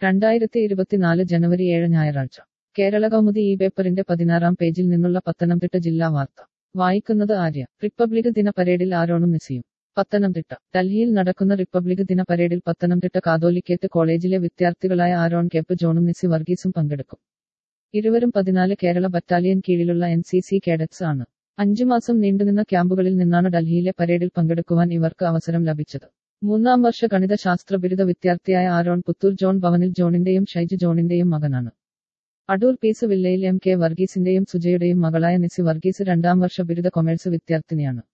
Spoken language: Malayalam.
രണ്ടായിരത്തി ഇരുപത്തിനാല് ജനുവരി ഏഴ് ഞായറാഴ്ച കേരള കൗമുദി ഈ പേപ്പറിന്റെ പതിനാറാം പേജിൽ നിന്നുള്ള പത്തനംതിട്ട ജില്ലാ വാർത്ത വായിക്കുന്നത് ആര്യ റിപ്പബ്ലിക് ദിന പരേഡിൽ ആരോണും മെസ്സിയും പത്തനംതിട്ട ഡൽഹിയിൽ നടക്കുന്ന റിപ്പബ്ലിക് ദിന പരേഡിൽ പത്തനംതിട്ട കാതോലിക്കേറ്റ് കോളേജിലെ വിദ്യാർത്ഥികളായ ആരോൺ കേപ്പ് ജോണും മെസ്സി വർഗീസും പങ്കെടുക്കും ഇരുവരും പതിനാല് കേരള ബറ്റാലിയൻ കീഴിലുള്ള എൻ സി സി കേഡറ്റ്സ് ആണ് അഞ്ചു മാസം നീണ്ടുനിന്ന ക്യാമ്പുകളിൽ നിന്നാണ് ഡൽഹിയിലെ പരേഡിൽ പങ്കെടുക്കുവാൻ ഇവർക്ക് അവസരം ലഭിച്ചത് മൂന്നാം വർഷ ഗണിത ശാസ്ത്ര ബിരുദ വിദ്യാർത്ഥിയായ ആരോൺ പുത്തൂർ ജോൺ ഭവനിൽ ജോണിന്റെയും ഷൈജ് ജോണിന്റെയും മകനാണ് അടൂർ പീസ് വില്ലയിൽ എം കെ വർഗീസിന്റെയും സുജയുടെയും മകളായ നിസി വർഗീസ് രണ്ടാം വർഷ ബിരുദ കൊമേഴ്സ് വിദ്യാർത്ഥിനിയാണ്